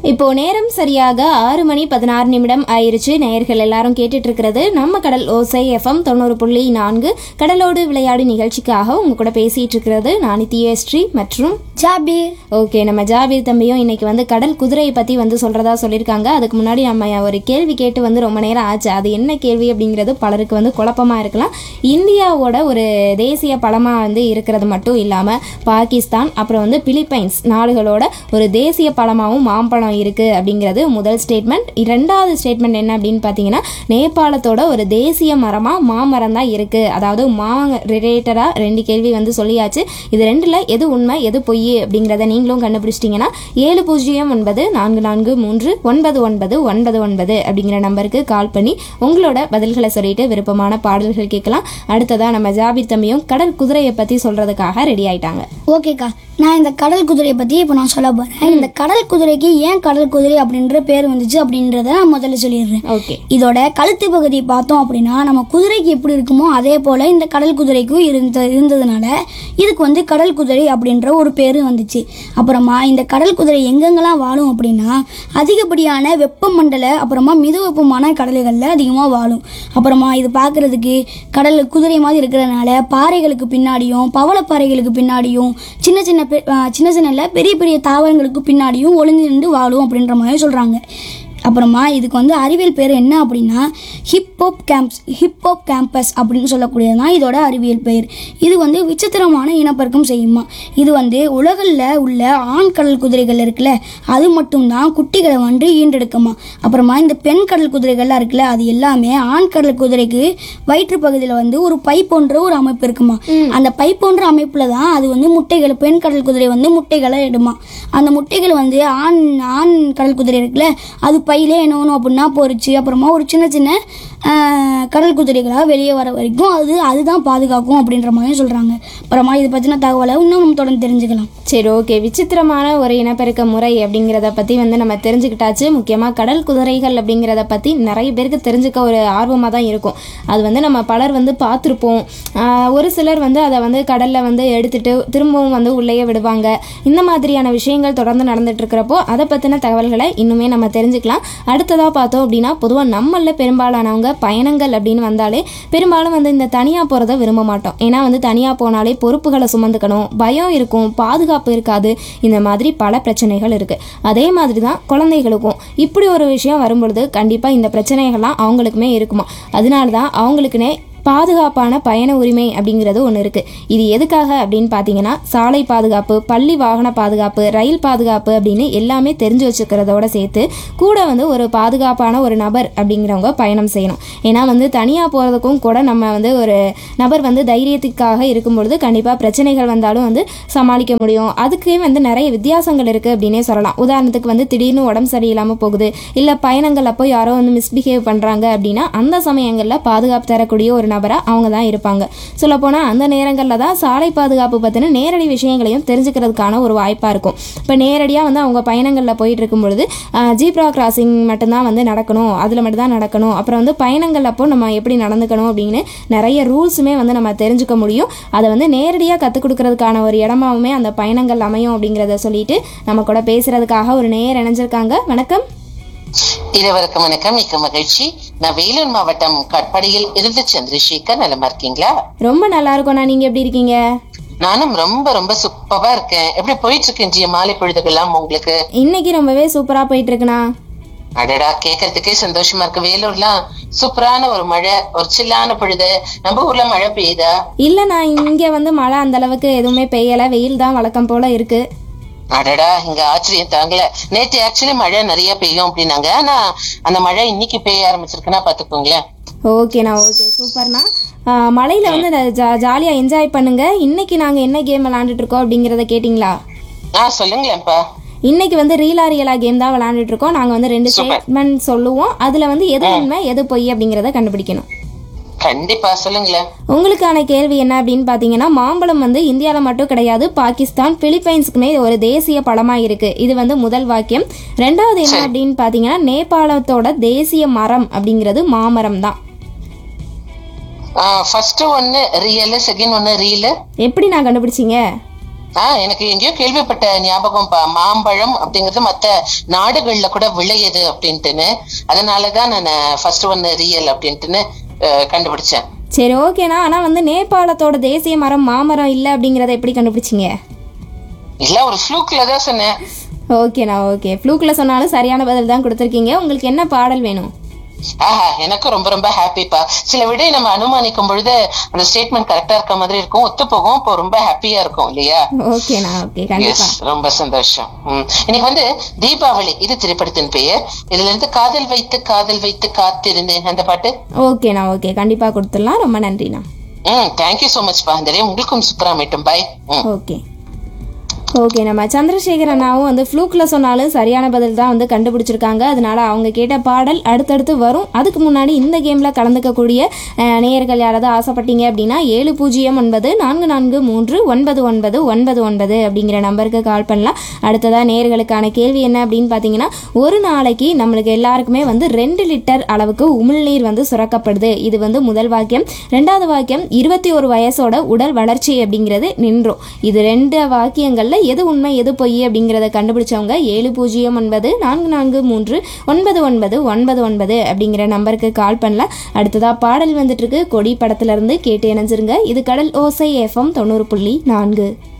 இப்போ நேரம் சரியாக ஆறு மணி பதினாறு நிமிடம் ஆயிருச்சு நேயர்கள் எல்லாரும் கேட்டுட்டு இருக்கிறது நம்ம கடல் ஓசை எஃப்எம் தொண்ணூறு புள்ளி நான்கு கடலோடு விளையாடு நிகழ்ச்சிக்காக உங்க கூட பேசிட்டு இருக்கிறது நான் தியஸ்ரீ மற்றும் ஜாபீர் ஓகே நம்ம ஜாபீர் தம்பியும் இன்னைக்கு வந்து கடல் குதிரையை பத்தி வந்து சொல்றதா சொல்லியிருக்காங்க அதுக்கு முன்னாடி நம்ம ஒரு கேள்வி கேட்டு வந்து ரொம்ப நேரம் ஆச்சு அது என்ன கேள்வி அப்படிங்கிறது பலருக்கு வந்து குழப்பமா இருக்கலாம் இந்தியாவோட ஒரு தேசிய பழமா வந்து இருக்கிறது மட்டும் இல்லாம பாகிஸ்தான் அப்புறம் வந்து பிலிப்பைன்ஸ் நாடுகளோட ஒரு தேசிய பழமாவும் மாம்பழம் இருக்கு அப்படிங்கிறது முதல் ஸ்டேட்மெண்ட் இரண்டாவது ஸ்டேட்மெண்ட் என்ன அப்படின்னு பார்த்தீங்கன்னா நேபாளத்தோட ஒரு தேசிய மரமா மாமரம் தான் இருக்கு அதாவது மா ரிலேட்டடா ரெண்டு கேள்வி வந்து சொல்லியாச்சு இது ரெண்டுல எது உண்மை எது பொய் அப்படிங்கிறத நீங்களும் கண்டுபிடிச்சிட்டிங்கன்னா ஏழு பூஜ்ஜியம் ஒன்பது நான்கு நான்கு மூன்று ஒன்பது ஒன்பது ஒன்பது ஒன்பது அப்படிங்கிற நம்பருக்கு கால் பண்ணி உங்களோட பதில்களை சொல்லிட்டு விருப்பமான பாடல்கள் கேட்கலாம் அடுத்ததா நம்ம ஜாபிர் தம்பியும் கடல் குதிரையை பத்தி சொல்றதுக்காக ரெடி ஆயிட்டாங்க ஓகேக்கா நான் இந்த கடல் குதிரையை பற்றி இப்போ நான் சொல்ல போகிறேன் இந்த கடல் குதிரைக்கு ஏன் கடல் குதிரை அப்படின்ற பேர் வந்துச்சு அப்படின்றத நான் முதல்ல சொல்லிடுறேன் ஓகே இதோட கழுத்து பகுதியை பார்த்தோம் அப்படின்னா நம்ம குதிரைக்கு எப்படி இருக்குமோ அதே போல் இந்த கடல் குதிரைக்கும் இருந்த இருந்ததுனால இதுக்கு வந்து கடல் குதிரை அப்படின்ற ஒரு பேர் வந்துச்சு அப்புறமா இந்த கடல் குதிரை எங்கெங்கெல்லாம் வாழும் அப்படின்னா அதிகப்படியான வெப்பமண்டல அப்புறமா மித வெப்பமான கடல்களில் அதிகமாக வாழும் அப்புறமா இது பார்க்குறதுக்கு கடல் குதிரை மாதிரி இருக்கிறதுனால பாறைகளுக்கு பின்னாடியும் பவளப்பாறைகளுக்கு பின்னாடியும் சின்ன சின்ன பெ- ஆ, சின்ன சின்ன இல்ல, பெரிய பெரிய தாவரங்களுக்கு பின்னாடியும் ஒளிஞ்சு நின்று வாழும் அப்படின்ற மாதிரி சொல்கிறாங்க அப்புறமா இதுக்கு வந்து அறிவியல் பேர் என்ன அப்படின்னா ஹிப்ஹோப் கேம்ப்ஸ் ஹிப்ஹோப் கேம்பஸ் அப்படின்னு சொல்லக்கூடியது தான் இதோட அறிவியல் பெயர் இது வந்து விசித்திரமான இனப்பெருக்கம் செய்யுமா இது வந்து உலகில் உள்ள ஆண் கடல் குதிரைகள் இருக்குல்ல அது மட்டும்தான் குட்டிகளை வந்து ஈண்டெடுக்குமா அப்புறமா இந்த பெண் கடல் குதிரைகள்லாம் இருக்குல்ல அது எல்லாமே ஆண் கடல் குதிரைக்கு வயிற்று பகுதியில் வந்து ஒரு பை போன்ற ஒரு அமைப்பு இருக்குமா அந்த பை போன்ற அமைப்புல தான் அது வந்து முட்டைகள் பெண் கடல் குதிரை வந்து முட்டைகளை இடுமா அந்த முட்டைகள் வந்து ஆண் ஆண் கடல் குதிரை இருக்குல்ல அது பையிலே என்ன பண்ணும் அப்படின்னா பொரிச்சு அப்புறமா ஒரு சின்ன சின்ன ஆஹ், கடல் குதிரைகளாக வெளியே வர வரைக்கும் அது அதுதான் பாதுகாக்கும் அப்படின்ற மாதிரி சொல்றாங்க அப்புறமா இது பற்றின தகவலை இன்னும் நம்ம தொடர்ந்து தெரிஞ்சுக்கலாம் சரி ஓகே விசித்திரமான ஒரு இனப்பெருக்க முறை அப்படிங்கிறத பற்றி வந்து நம்ம தெரிஞ்சுக்கிட்டாச்சு முக்கியமாக கடல் குதிரைகள் அப்படிங்கிறத பற்றி நிறைய பேருக்கு தெரிஞ்சுக்க ஒரு ஆர்வமாக தான் இருக்கும் அது வந்து நம்ம பலர் வந்து பார்த்துருப்போம் ஆஹ் ஒரு சிலர் வந்து அதை வந்து கடலில் வந்து எடுத்துட்டு திரும்பவும் வந்து உள்ளேயே விடுவாங்க இந்த மாதிரியான விஷயங்கள் தொடர்ந்து நடந்துட்டு இருக்கிறப்போ அதை பற்றின தகவல்களை இன்னுமே நம்ம தெரிஞ்சுக்கலாம் அடுத்ததாக பார்த்தோம் அப்படின்னா பொதுவாக நம்மளில் பெரும்பாலானவங்க பயணங்கள் அப்படின்னு வந்தாலே பெரும்பாலும் வந்து இந்த தனியாக போகிறத விரும்ப மாட்டோம் ஏன்னா வந்து தனியாக போனாலே பொறுப்புகளை சுமந்துக்கணும் பயம் இருக்கும் பாதுகாப்பு இருக்காது இந்த மாதிரி பல பிரச்சனைகள் இருக்குது அதே மாதிரி தான் குழந்தைகளுக்கும் இப்படி ஒரு விஷயம் வரும்பொழுது கண்டிப்பாக இந்த பிரச்சனைகள்லாம் அவங்களுக்குமே இருக்குமா அதனால தான் அவங்களுக்குனே பாதுகாப்பான பயண உரிமை அப்படிங்கிறது ஒன்று இருக்குது இது எதுக்காக அப்படின்னு பார்த்தீங்கன்னா சாலை பாதுகாப்பு பள்ளி வாகன பாதுகாப்பு ரயில் பாதுகாப்பு அப்படின்னு எல்லாமே தெரிஞ்சு வச்சுக்கிறதோட சேர்த்து கூட வந்து ஒரு பாதுகாப்பான ஒரு நபர் அப்படிங்கிறவங்க பயணம் செய்யணும் ஏன்னா வந்து தனியாக போகிறதுக்கும் கூட நம்ம வந்து ஒரு நபர் வந்து தைரியத்துக்காக இருக்கும் பொழுது கண்டிப்பாக பிரச்சனைகள் வந்தாலும் வந்து சமாளிக்க முடியும் அதுக்கே வந்து நிறைய வித்தியாசங்கள் இருக்குது அப்படின்னே சொல்லலாம் உதாரணத்துக்கு வந்து திடீர்னு உடம்பு சரியில்லாமல் போகுது இல்லை பயணங்கள் அப்போ யாரோ வந்து மிஸ்பிஹேவ் பண்ணுறாங்க அப்படின்னா அந்த சமயங்களில் பாதுகாப்பு தரக்கூடிய ஒரு நபராக அவங்க தான் இருப்பாங்க சொல்லப்போனால் அந்த நேரங்களில் தான் சாலை பாதுகாப்பு பற்றின நேரடி விஷயங்களையும் தெரிஞ்சுக்கிறதுக்கான ஒரு வாய்ப்பாக இருக்கும் இப்போ நேரடியாக வந்து அவங்க பயணங்களில் போயிட்டு இருக்கும் பொழுது ஜீப்ரா கிராசிங் மட்டும்தான் வந்து நடக்கணும் அதில் மட்டும்தான் நடக்கணும் அப்புறம் வந்து பயணங்கள் அப்போ நம்ம எப்படி நடந்துக்கணும் அப்படின்னு நிறைய ரூல்ஸுமே வந்து நம்ம தெரிஞ்சுக்க முடியும் அதை வந்து நேரடியாக கற்றுக் கொடுக்கறதுக்கான ஒரு இடமாவுமே அந்த பயணங்கள் அமையும் அப்படிங்கிறத சொல்லிட்டு நம்ம கூட பேசுறதுக்காக ஒரு நேர் இணைஞ்சிருக்காங்க வணக்கம் இருவருக்கும் வணக்கம் மிக்க மகிழ்ச்சி நான் வேலூர் மாவட்டம் கட்பாடியில் இருந்து சந்திரசேகர் நலமா இருக்கீங்களா ரொம்ப நல்லா இருக்கோண்ணா நீங்கள் எப்படி இருக்கீங்க நானும் ரொம்ப ரொம்ப சூப்பரா இருக்கேன் எப்படி போயிட்டு இருக்கு இன்றைய மாலை பொழுதுகள்லாம் உங்களுக்கு இன்னைக்கு ரொம்பவே சூப்பராக போயிட்டு இருக்குண்ணா அடடா கேட்கறதுக்கே சந்தோஷமா இருக்கு வேலூர்லாம் சூப்பரான ஒரு மழை ஒரு சில்லான பொழுது நம்ம ஊர்ல மழை பெய்யுதா இல்லைண்ணா இங்கே வந்து மழை அந்த அளவுக்கு எதுவுமே பெய்யலை வெயில் தான் வழக்கம் போல இருக்கு அடடா இங்க ஆச்சரியம் தாங்கல நேத்து ஆக்சுவலி மழை நிறைய பெய்யும் அப்படின்னாங்க ஆனா அந்த மழை இன்னைக்கு பெய்ய ஆரம்பிச்சிருக்குன்னா பாத்துக்கோங்களேன் ஓகேண்ணா ஓகே சூப்பர்ண்ணா ஆ, மழையில வந்து ஜா ஜாலியாக என்ஜாய் பண்ணுங்க இன்னைக்கு நாங்கள் என்ன கேம் விளாண்டுட்டு இருக்கோம் அப்படிங்கிறத கேட்டிங்களா ஆ சொல்லுங்களேன்ப்பா இன்னைக்கு வந்து ரீலா ரியலா கேம் தான் விளாண்டுட்டு இருக்கோம் நாங்கள் வந்து ரெண்டு ஸ்டேட்மெண்ட் சொல்லுவோம் அதில் வந்து எது உண்மை எது பொய் அப்படிங்கிறத கண்டுபிடிக்கணும் கண்டிப்பா சொல்லுங்களேன் உங்களுக்கான கேள்வி என்ன அப்படின்னு பார்த்தீங்கன்னா மாம்பழம் வந்து இந்தியாவில் மட்டும் கிடையாது பாகிஸ்தான் பிலிப்பைன்ஸுக்குமே ஒரு தேசிய பழமாக இருக்கு இது வந்து முதல் வாக்கியம் ரெண்டாவது என்ன அப்படின்னு பார்த்தீங்கன்னா நேபாளத்தோட தேசிய மரம் அப்படிங்கிறது மாமரம் தான் ஃபர்ஸ்ட் ஒன்னு ரியல் செகண்ட் ஒன்னு ரீல் எப்படி நான் கண்டுபிடிச்சீங்க ஆஹ் எனக்கு எங்கேயோ கேள்விப்பட்ட ஞாபகம் பா மாம்பழம் அப்படிங்கிறது மத்த நாடுகள்ல கூட விளையுது அப்படின்ட்டுன்னு அதனாலதான் நான் ஃபர்ஸ்ட் ஒன் ரியல் அப்படின்ட்டுன்னு அஹ், கண்டுபிடிச்சேன் சரி ஓகேண்ணா ஆனால் வந்து நேபாளத்தோட தேசிய மரம் மாமரம் இல்லை அப்படிங்கிறத எப்படி கண்டுபிடிச்சிங்க இல்ல ஒரு ஃப்ளூக்ல தான் சொன்னேன் ஓகேண்ணா ஓகே ஃப்ளூக்கில் சொன்னாலும் சரியான பதில் தான் கொடுத்துருக்கீங்க உங்களுக்கு என்ன பாடல் வேணும் ஆஹா எனக்கும் ரொம்ப ரொம்ப ஹாப்பிப்பா சில விட நம்ம அனுமானிக்கும் பொழுது அந்த ஸ்டேட்மெண்ட் கரெக்டா இருக்க மாதிரி இருக்கும் ஒத்து போகும் இப்போ ரொம்ப ஹாப்பியா இருக்கும் இல்லையா ஓகேண்ணா ஓகே எஸ் கண்டிப்பாக ரொம்ப சந்தோஷம் ம். இன்னைக்கு வந்து தீபாவளி இது திரைப்படத்தின் பெயர் இதுல இருந்து காதல் வைத்து காதல் வைத்து காத்திருந்தேன் அந்த பாட்டு ஓகேண்ணா ஓகே கண்டிப்பாக கொடுத்துடலாம் ரொம்ப நன்றிண்ணா ம் தேங்க்யூ சோ மச் பா இந்த day உங்களுக்கும் சூப்பரா மீட்டும் பாய் ம் ஓகே ஓகே நம்ம சந்திரசேகர் அண்ணாவும் வந்து ஃப்ளூக்கில் சொன்னாலும் சரியான பதில் தான் வந்து கண்டுபிடிச்சிருக்காங்க அதனால அவங்க கேட்ட பாடல் அடுத்தடுத்து வரும் அதுக்கு முன்னாடி இந்த கேமில் கலந்துக்கக்கூடிய அஹ், நேயர்கள் யாராவது ஆசைப்பட்டீங்க அப்படின்னா ஏழு பூஜ்ஜியம் ஒன்பது நான்கு நான்கு மூன்று ஒன்பது ஒன்பது ஒன்பது ஒன்பது அப்படிங்கிற நம்பருக்கு கால் பண்ணலாம் அடுத்ததாக நேயர்களுக்கான கேள்வி என்ன அப்படின்னு பார்த்தீங்கன்னா ஒரு நாளைக்கு நம்மளுக்கு எல்லாருக்குமே வந்து ரெண்டு லிட்டர் அளவுக்கு உமிழ்நீர் வந்து சுரக்கப்படுது இது வந்து முதல் வாக்கியம் ரெண்டாவது வாக்கியம் இருபத்தி ஒரு வயசோட உடல் வளர்ச்சி அப்படிங்கிறது நின்றும் இது ரெண்டு வாக்கியங்களில் எது உண்மை எது பொய் அப்படிங்கிறத கண்டுபிடிச்சவங்க ஏழு பூஜ்ஜியம் ஒன்பது நான்கு நான்கு மூன்று ஒன்பது ஒன்பது ஒன்பது ஒன்பது அப்படிங்கிற நம்பருக்கு கால் பண்ணலாம் அடுத்ததாக பாடல் வந்துட்டு இருக்கு கொடி படத்துல இருந்து கேட்டு இணைஞ்சிருங்க இது கடல் ஓசை எஃப்எம் தொண்ணூறு புள்ளி நான்கு